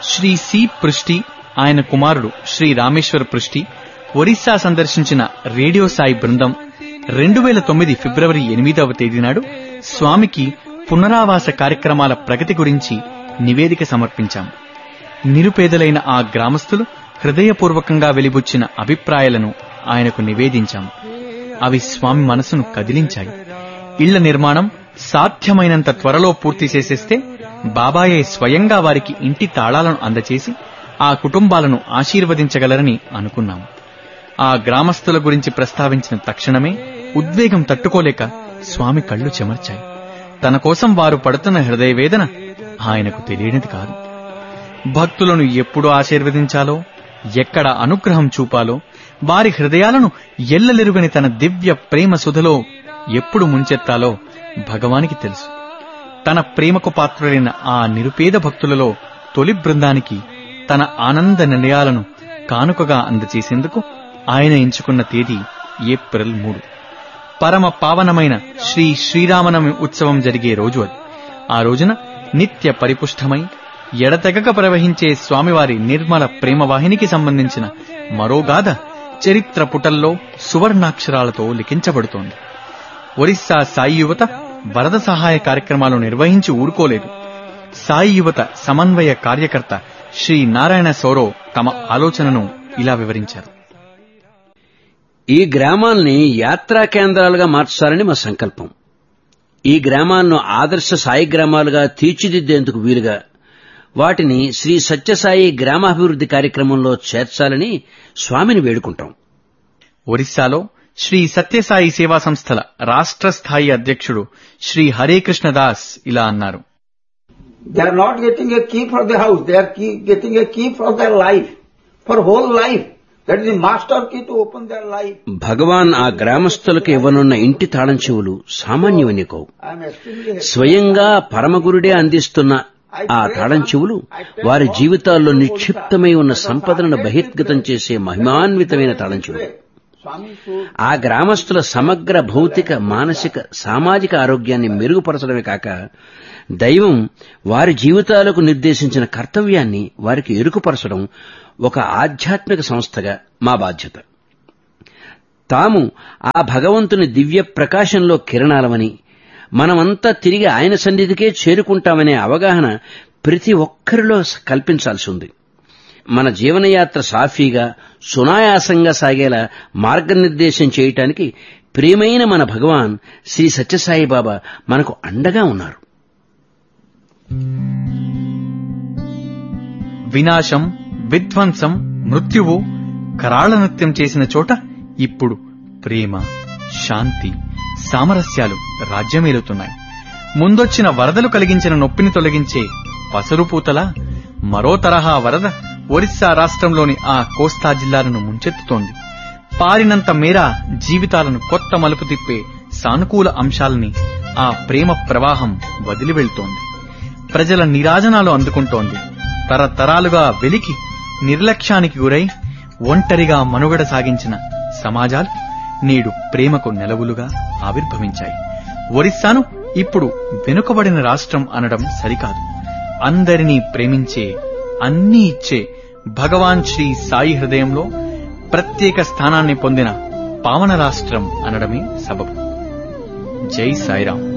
Shri C పృష్టి ఆయన కుమారుడు శ్రీ రామేశ్వర పృష్టి ఒరిస్సా సందర్శించిన రేడియో సాయి బృందం రెండు వేల తొమ్మిది ఫిబ్రవరి ఎనిమిదవ తేదీ నాడు స్వామికి పునరావాస కార్యక్రమాల ప్రగతి గురించి నివేదిక సమర్పించాం నిరుపేదలైన ఆ గ్రామస్తులు హృదయపూర్వకంగా వెలిబుచ్చిన అభిప్రాయాలను ఆయనకు నివేదించాం అవి స్వామి మనసును కదిలించాయి ఇళ్ల నిర్మాణం సాధ్యమైనంత త్వరలో పూర్తి చేసేస్తే బాబాయే స్వయంగా వారికి ఇంటి తాళాలను అందచేసి ఆ కుటుంబాలను ఆశీర్వదించగలరని అనుకున్నాం ఆ గ్రామస్తుల గురించి ప్రస్తావించిన తక్షణమే ఉద్వేగం తట్టుకోలేక స్వామి కళ్ళు చెమర్చాయి తన కోసం వారు పడుతున్న హృదయవేదన ఆయనకు తెలియనిది కాదు భక్తులను ఎప్పుడు ఆశీర్వదించాలో ఎక్కడ అనుగ్రహం చూపాలో వారి హృదయాలను ఎల్లలెరుగని తన దివ్య ప్రేమ సుధలో ఎప్పుడు ముంచెత్తాలో భగవానికి తెలుసు తన ప్రేమకు పాత్రులైన ఆ నిరుపేద భక్తులలో తొలి బృందానికి తన ఆనంద నిలయాలను కానుకగా అందచేసేందుకు ఆయన ఎంచుకున్న తేదీ ఏప్రిల్ మూడు పరమ పావనమైన శ్రీ శ్రీరామనవమి ఉత్సవం జరిగే రోజు అది ఆ రోజున నిత్య పరిపుష్టమై ఎడతెగక ప్రవహించే స్వామివారి నిర్మల ప్రేమవాహినికి సంబంధించిన మరో గాథ చరిత్ర పుటల్లో సువర్ణాక్షరాలతో లిఖించబడుతోంది ఒరిస్సా సాయి యువత వరద సహాయ కార్యక్రమాలు నిర్వహించి ఊరుకోలేదు సాయి యువత సమన్వయ కార్యకర్త శ్రీ నారాయణ సౌరో తమ ఆలోచనను ఇలా వివరించారు ఈ గ్రామాల్ని యాత్రా కేంద్రాలుగా మార్చాలని మా సంకల్పం ఈ గ్రామాలను ఆదర్శ సాయి గ్రామాలుగా తీర్చిదిద్దేందుకు వీలుగా వాటిని శ్రీ సత్యసాయి గ్రామాభివృద్ధి కార్యక్రమంలో చేర్చాలని స్వామిని వేడుకుంటాం ఒరిస్సాలో శ్రీ సత్యసాయి సేవా సంస్థల రాష్ట్ర స్థాయి అధ్యక్షుడు శ్రీ హరేకృష్ణ దాస్ ఇలా అన్నారు They are not getting a key for the house. They are key, getting a key for their life, for whole life. That is the master key to open their life. భగవాన్ ఆ గ్రామస్తులకు ఇవ్వనున్న ఇంటి తాళం చెవులు సామాన్యమని కావు I am extremely happy. స్వయంగా పరమగురుడే అందిస్తున్న ఆ తాళం చెవులు వారి జీవితాల్లో నిక్షిప్తమై ఉన్న సంపదలను బహిర్గతం చేసే మహిమాన్వితమైన తాళం చెవులు Swami should ఆ గ్రామస్తుల సమగ్ర భౌతిక మానసిక సామాజిక ఆరోగ్యాన్ని మెరుగుపరచడమే కాక దైవం వారి జీవితాలకు నిర్దేశించిన కర్తవ్యాన్ని వారికి ఎరుకుపరచడం ఒక ఆధ్యాత్మిక సంస్థగా మా బాధ్యత తాము ఆ భగవంతుని దివ్య ప్రకాశంలో కిరణాలమని మనమంతా తిరిగి ఆయన సన్నిధికే చేరుకుంటామనే అవగాహన ప్రతి ఒక్కరిలో కల్పించాల్సి ఉంది మన జీవనయాత్ర సాఫీగా సునాయాసంగా సాగేలా మార్గనిర్దేశం చేయటానికి ప్రియమైన మన భగవాన్ శ్రీ సత్యసాయి బాబా మనకు అండగా ఉన్నారు వినాశం విధ్వంసం మృత్యువు కరాళ నృత్యం చేసిన చోట ఇప్పుడు ప్రేమ శాంతి సామరస్యాలు రాజ్యమేలుతున్నాయి ముందొచ్చిన వరదలు కలిగించిన నొప్పిని తొలగించే పసరుపూతలా మరో తరహా వరద ఒరిస్సా రాష్ట్రంలోని ఆ కోస్తా జిల్లాలను ముంచెత్తుతోంది పారినంత మేర జీవితాలను కొత్త మలుపు తిప్పే సానుకూల అంశాలని ఆ ప్రేమ ప్రవాహం వదిలి వెళ్తోంది ప్రజల నిరాజనాలు అందుకుంటోంది తరతరాలుగా వెలికి నిర్లక్ష్యానికి గురై ఒంటరిగా మనుగడ సాగించిన సమాజాలు నేడు ప్రేమకు నెలవులుగా ఆవిర్భవించాయి ఒరిస్సాను ఇప్పుడు వెనుకబడిన రాష్ట్రం అనడం సరికాదు అందరినీ ప్రేమించే అన్నీ ఇచ్చే భగవాన్ శ్రీ సాయి హృదయంలో ప్రత్యేక స్థానాన్ని పొందిన పావన రాష్ట్రం అనడమే సబబు జై సాయిరాం